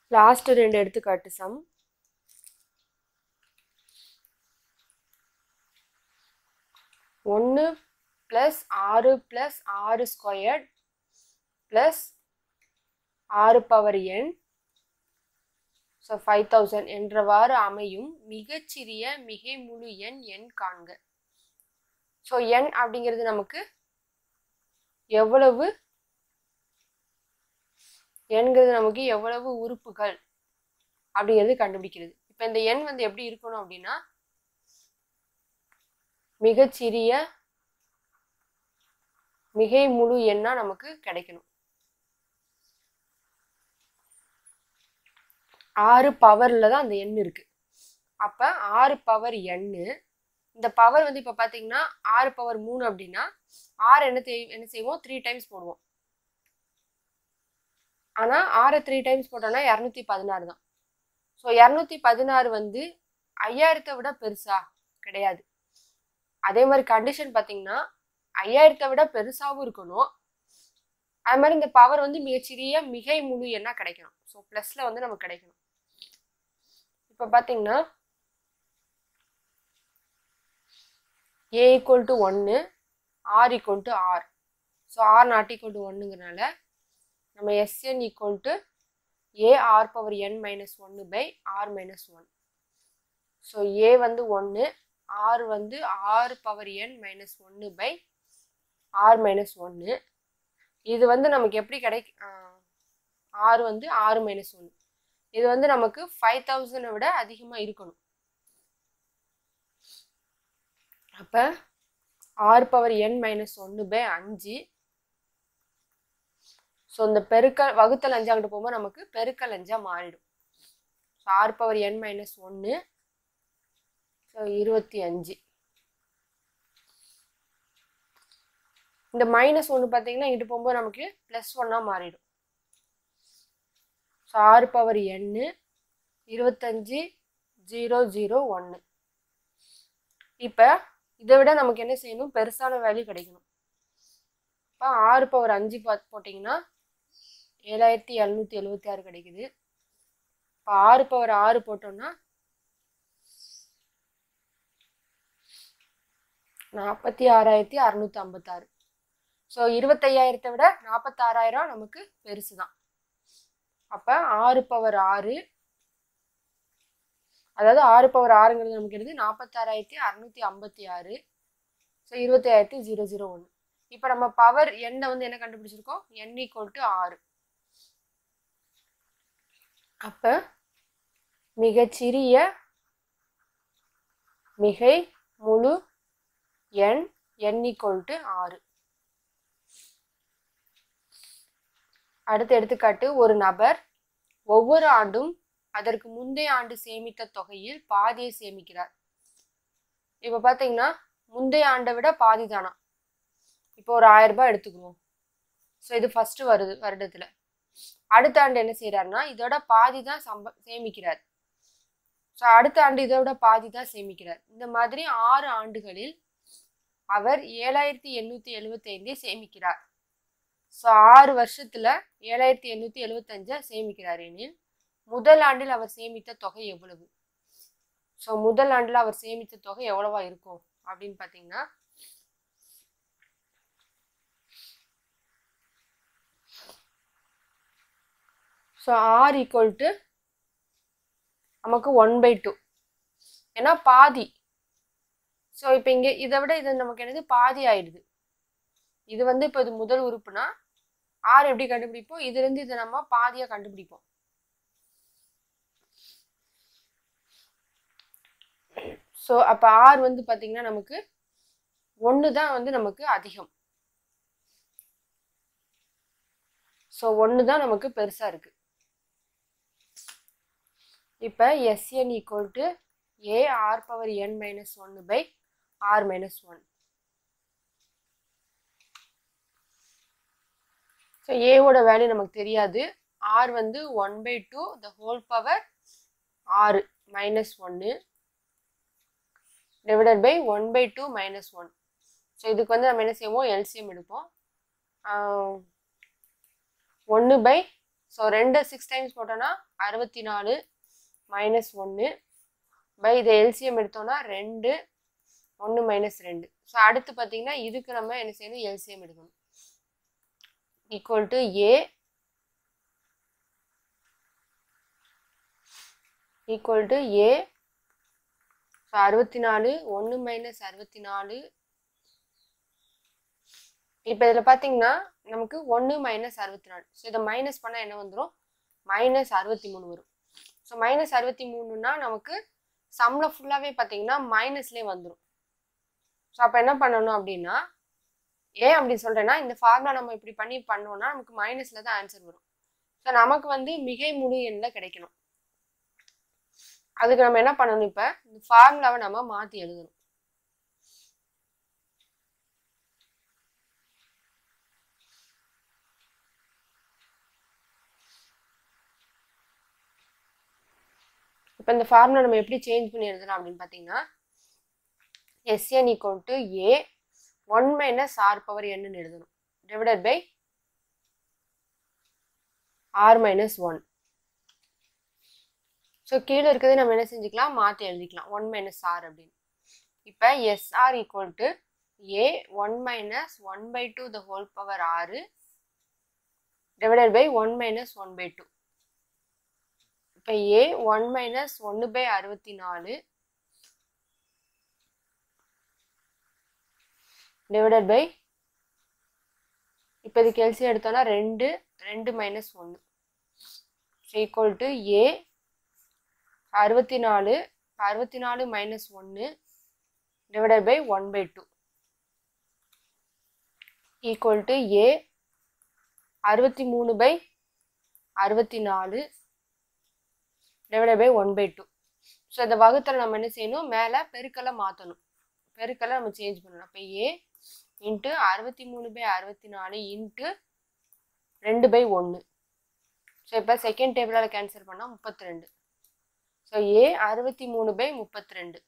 last ரெண்டு எடுத்துக்காட்டு some ஒன்று ப்ளஸ் ஆறு ப்ளஸ் ஆறு ஸ்கொயர் ப்ளஸ் ஆறு பவர் எண் ஸோ ஃபைவ் தௌசண்ட் என்றவாறு அமையும் மிகச்சிறிய மிகை முழு எண் எண் காண்க ஸோ எண் அப்படிங்கிறது நமக்கு எவ்வளவு எண்கிறது நமக்கு எவ்வளவு உறுப்புகள் அப்படிங்கிறது கண்டுபிடிக்கிறது இப்போ இந்த எண் வந்து எப்படி இருக்கணும் அப்படின்னா மிகச்சிறிய மிகை முழு எண்ணா நமக்கு கிடைக்கணும் ஆறு பவர்ல தான் அந்த எண் இருக்கு அப்ப ஆறு பவர் எண்ணு இந்த பவர் வந்து இப்ப பாத்தீங்கன்னா ஆறு பவர் மூணு அப்படின்னா ஆறு என்ன தெய்- என்ன செய்வோம் த்ரீ டைம்ஸ் போடுவோம் ஆனா ஆறு த்ரீ டைம்ஸ் போட்டோம்னா இரநூத்தி பதினாறு தான் ஸோ இரநூத்தி பதினாறு வந்து ஐயாயிரத்தை விட பெருசா கிடையாது அதே மாதிரி கண்டிஷன் பார்த்தீங்கன்னா ஐயாயிரத்தை விட பெருசாகவும் இருக்கணும் அது மாதிரி இந்த பவர் வந்து மிகச்சிறிய மிகை முழு எண்ணா கிடைக்கணும் ஸோ ப்ளஸ்ல வந்து நமக்கு கிடைக்கணும் இப்போ பார்த்தீங்கன்னா ஏ ஈக்குவல் டு ஒன்று R equal to R so R not equal to ஒன்றுங்கிறனால நம்ம S N equal to A R power N minus ஒன்று by R minus one so A வந்து ஒன்று ஆர் வந்து ஆறு பவர் என் மைனஸ் ஒன்று பை ஆர் மைனஸ் ஒன்று இது வந்து நமக்கு எப்படி கிடை ஆறு வந்து ஆறு மைனஸ் ஒன்று இது வந்து நமக்கு ஃபைவ் தௌசண்டை விட அதிகமாக இருக்கணும் அப்போ ஆறு பவர் என் மைனஸ் ஒன்று பை அஞ்சு ஸோ இந்த பெருக்கல் வகுத்தல் அஞ்சு அங்கிட்டு போகும்போது நமக்கு பெருக்கல் அஞ்சா மாறிடும் ஸோ ஆறு பவர் என் மைனஸ் ஒன்று ஸோ இருபத்தி அஞ்சு இந்த மைனஸ் ஒன்று பார்த்தீங்கன்னா இங்கிட்டு போகும்போது நமக்கு ப்ளஸ் ஒன்னாக மாறிடும் ஸோ ஆறு பவர் எண்ணு இருபத்தஞ்சு ஜீரோ ஜீரோ ஒன்று இப்போ இதை விட நமக்கு என்ன செய்யணும் பெருசான வேல்யூ கிடைக்கணும் இப்போ ஆறு பவர் அஞ்சு பார்த்து போட்டிங்கன்னா ஏழாயிரத்தி எழுநூற்றி எழுபத்தி ஆறு கிடைக்குது இப்போ ஆறு பவர் ஆறு போட்டோம்னா நாற்பத்தி ஆறாயிரத்தி அறநூற்றி ஐம்பத்தாறு ஸோ இருபத்தையாயிரத்தை விட நாற்பத்தாறாயிரம் நமக்கு பெருசு தான் அப்போ ஆறு பவர் ஆறு அதாவது ஆறு பவர் ஆறுங்கிறது நமக்கு எடுத்து நாற்பத்தாறாயிரத்தி அறநூற்றி ஐம்பத்தி ஆறு ஸோ இருபத்தையாயிரத்தி ஜீரோ ஜீரோ ஒன்று இப்போ நம்ம பவர் எண்ணை வந்து என்ன கண்டுபிடிச்சிருக்கோம் என் ஈக்குவல் டு ஆறு அப்போ மிகச்சிறிய மிகை முழு எண் என் ஈக்குவல் டு ஆறு அடுத்த எடுத்துக்காட்டு ஒரு நபர் ஒவ்வொரு ஆண்டும் அதற்கு முந்தைய ஆண்டு சேமித்த தொகையில் பாதியை சேமிக்கிறார் இப்போ பார்த்தீங்கன்னா முந்தைய ஆண்டை விட பாதி தானா இப்போ ஒரு ஆயிரம் ரூபாய் எடுத்துக்குவோம் ஸோ இது ஃபர்ஸ்ட் வருது வருடத்துல அடுத்த ஆண்டு என்ன செய்யறாருன்னா இதோட பாதி தான் சம்ப சேமிக்கிறார் ஸோ அடுத்த ஆண்டு இதோட பாதி தான் சேமிக்கிறார் இந்த மாதிரி ஆறு ஆண்டுகளில் அவர் ஏழாயிரத்தி எண்ணூத்தி எழுபத்தி ஐந்தை சேமிக்கிறார் ஸோ ஆறு வருஷத்துல ஏழாயிரத்தி எண்ணூத்தி எழுபத்தஞ்ச சேமிக்கிறார் எனில் முதல் ஆண்டில் அவர் சேமித்த தொகை எவ்வளவு ஸோ முதல் ஆண்டில் அவர் சேமித்த தொகை எவ்வளவா இருக்கும் அப்படின்னு பார்த்தீங்கன்னா ஸோ ஆர் ஈக்குவல் டு நமக்கு ஒன் பை டூ ஏன்னா பாதி ஸோ இப்போ இங்கே இதை விட இது நமக்கு என்னது பாதி ஆயிடுது இது வந்து இப்போ இது முதல் உறுப்புனா ஆர் எப்படி கண்டுபிடிப்போம் இதுலேருந்து இதை நம்ம பாதியாக கண்டுபிடிப்போம் ஸோ அப்போ ஆர் வந்து பார்த்தீங்கன்னா நமக்கு ஒன்று தான் வந்து நமக்கு அதிகம் ஸோ ஒன்று தான் நமக்கு பெருசாக இருக்கு இப்போ S N equal to A R power N minus ஒன்று by R minus one so ஏவோட வேல்யூ நமக்கு தெரியாது ஆர் வந்து one by two the whole power ஆறு மைனஸ் ஒன்று divided by one by two minus one so இதுக்கு வந்து நம்ம என்ன செய்வோம் எல்சிஎம் எடுப்போம் ஒன்று பை ஸோ ரெண்டு சிக்ஸ் டைம்ஸ் போட்டோன்னா அறுபத்தி நாலு மைனஸ் ஒன்று பை இதை எல்சிஎம் எடுத்தோம்னா ரெண்டு ஒன்று மைனஸ் ரெண்டு ஸோ அடுத்து பார்த்தீங்கன்னா இதுக்கு நம்ம என்ன செய்யணும் எல்சிஎம் எடுக்கணும் equal to A equal to A so அறுபத்தி நாலு ஒன்று மைனஸ் அறுபத்தி நாலு இப்போ இதில் பார்த்தீங்கன்னா நமக்கு ஒன்று மைனஸ் அறுபத்தி நாலு ஸோ இதை மைனஸ் பண்ணால் என்ன வந்துடும் மைனஸ் அறுபத்தி மூணு வரும் ஸோ மைனஸ் அறுபத்தி மூணுனா நமக்கு சம்மில் ஃபுல்லாகவே பார்த்தீங்கன்னா மைனஸ்லேயே வந்துடும் ஸோ அப்போ என்ன பண்ணணும் அப்படின்னா ஏன் அப்படி சொல்கிறேன்னா இந்த ஃபார்முலா நம்ம இப்படி பண்ணி பண்ணோம்னா நமக்கு மைனஸில் தான் ஆன்சர் வரும் ஸோ நமக்கு வந்து மிகை முழு எண்ணில் கிடைக்கணும் அதுக்கு நம்ம என்ன பண்ணணும் இப்போ இந்த ஃபார்முலாவை நம்ம மாற்றி எழுதணும் இப்போ இந்த ஃபார்முலா நம்ம எப்படி சேஞ்ச் பண்ணி எழுதலாம் அப்படின்னு பார்த்தீங்கன்னா S N equal to A one minus R power என்னன்னு எழுதணும் divided by R minus one so கீழே இருக்கிறது நம்ம என்ன செஞ்சுக்கலாம் மாற்றி எழுதிக்கலாம் ஒன் மைனஸ் ஆர் அப்படின்னு இப்போ S R equal to A one minus one by two the whole power ஆறு divided by one minus one by two இப்போ ஏ ஒன் மைனஸ் ஒன்று பை அறுபத்தி நாலு டிவைடட் பை இப்போ இதுக்கு எல்சி எடுத்தோம்னா ரெண்டு ரெண்டு மைனஸ் ஒன்று ஈக்குவல் டு ஏ அறுபத்தி நாலு அறுபத்தி நாலு மைனஸ் ஒன்று divided by one by two equal to A அறுபத்தி மூணு பை அறுபத்தி நாலு divided by one by two so இந்த வகுத்தில் நம்ம என்ன செய்யணும் மேலே பெருக்கலை மாற்றணும் பெருக்கலை நம்ம சேஞ்ச் பண்ணணும் அப்போ ஏ இன்ட்டு அறுபத்தி மூணு பை அறுபத்தி நாலு இன்ட்டு ரெண்டு பை ஒன்று ஸோ இப்போ செகண்ட் டேபிளால் கேன்சல் பண்ணால் முப்பத்தி ரெண்டு ஸோ ஏ அறுபத்தி மூணு பை முப்பத்தி ரெண்டு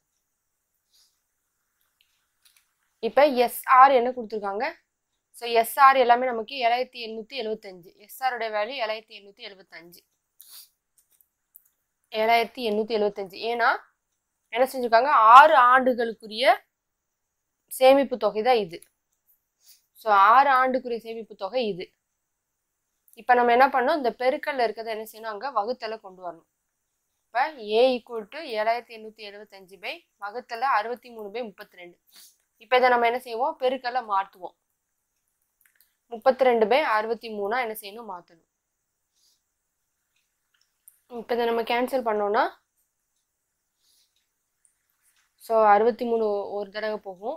இப்போ எஸ்ஆர் என்ன கொடுத்துருக்காங்க ஸோ எஸ்ஆர் எல்லாமே நமக்கு ஏழாயிரத்தி எண்ணூற்றி எழுபத்தஞ்சு எஸ்ஆருடைய வேல்யூ ஏழாயிரத்தி எண்ணூற்றி எழுபத்தஞ்சு ஏழாயிரத்தி எண்ணூற்றி எழுபத்தஞ்சு ஏன்னா என்ன செஞ்சுருக்காங்க ஆறு ஆண்டுகளுக்குரிய சேமிப்பு தொகை தான் இது ஸோ ஆறு ஆண்டுக்குரிய சேமிப்பு தொகை இது இப்போ நம்ம என்ன பண்ணோம் இந்த பெருக்கல்ல இருக்கிறத என்ன செய்யணும் அங்கே வகுத்தல கொண்டு வரணும் இப்போ ஏ ஈக்குவல் டு ஏழாயிரத்தி எண்ணூற்றி எழுபத்தஞ்சு பை வகுத்தல அறுபத்தி மூணு பை முப்பத்தி ரெண்டு இப்போ இதை நம்ம என்ன செய்வோம் பெருக்கல்ல மாற்றுவோம் முப்பத்தி ரெண்டு பை அறுபத்தி மூணா என்ன செய்யணும் மாற்றணும் இப்போ இதை நம்ம கேன்சல் பண்ணோம்னா ஸோ அறுபத்தி மூணு ஒரு தடவை போகும்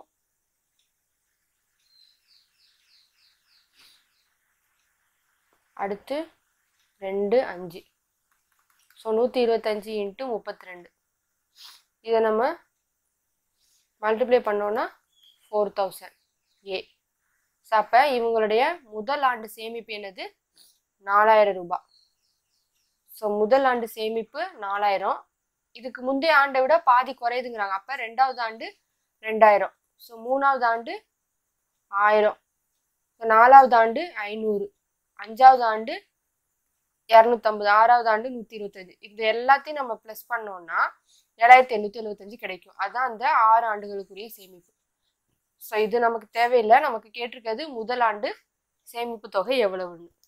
அடுத்து ரெண்டு அஞ்சு ஸோ நூற்றி இருபத்தஞ்சி இன்ட்டு முப்பத்தி ரெண்டு இதை நம்ம மல்டிப்ளை பண்ணோன்னா ஃபோர் தௌசண்ட் ஏ ஸோ அப்போ இவங்களுடைய முதல் ஆண்டு சேமிப்பு என்னது நாலாயிரம் ரூபாய் ஸோ முதல் ஆண்டு சேமிப்பு நாலாயிரம் இதுக்கு முந்தைய ஆண்டை விட பாதி குறையுதுங்கிறாங்க அப்போ ரெண்டாவது ஆண்டு ரெண்டாயிரம் ஸோ மூணாவது ஆண்டு ஆயிரம் ஸோ நாலாவது ஆண்டு ஐநூறு அஞ்சாவது ஆண்டு இரநூத்தம்பது ஆறாவது ஆண்டு நூற்றி இருபத்தஞ்சு இது எல்லாத்தையும் நம்ம ப்ளஸ் பண்ணோம்னா ஏழாயிரத்தி எண்ணூற்றி எழுபத்தஞ்சு கிடைக்கும் அதுதான் அந்த ஆறு ஆண்டுகளுக்குரிய சேமிப்பு ஸோ இது நமக்கு தேவையில்லை நமக்கு கேட்டிருக்கிறது முதல் ஆண்டு சேமிப்பு தொகை எவ்வளவுன்னு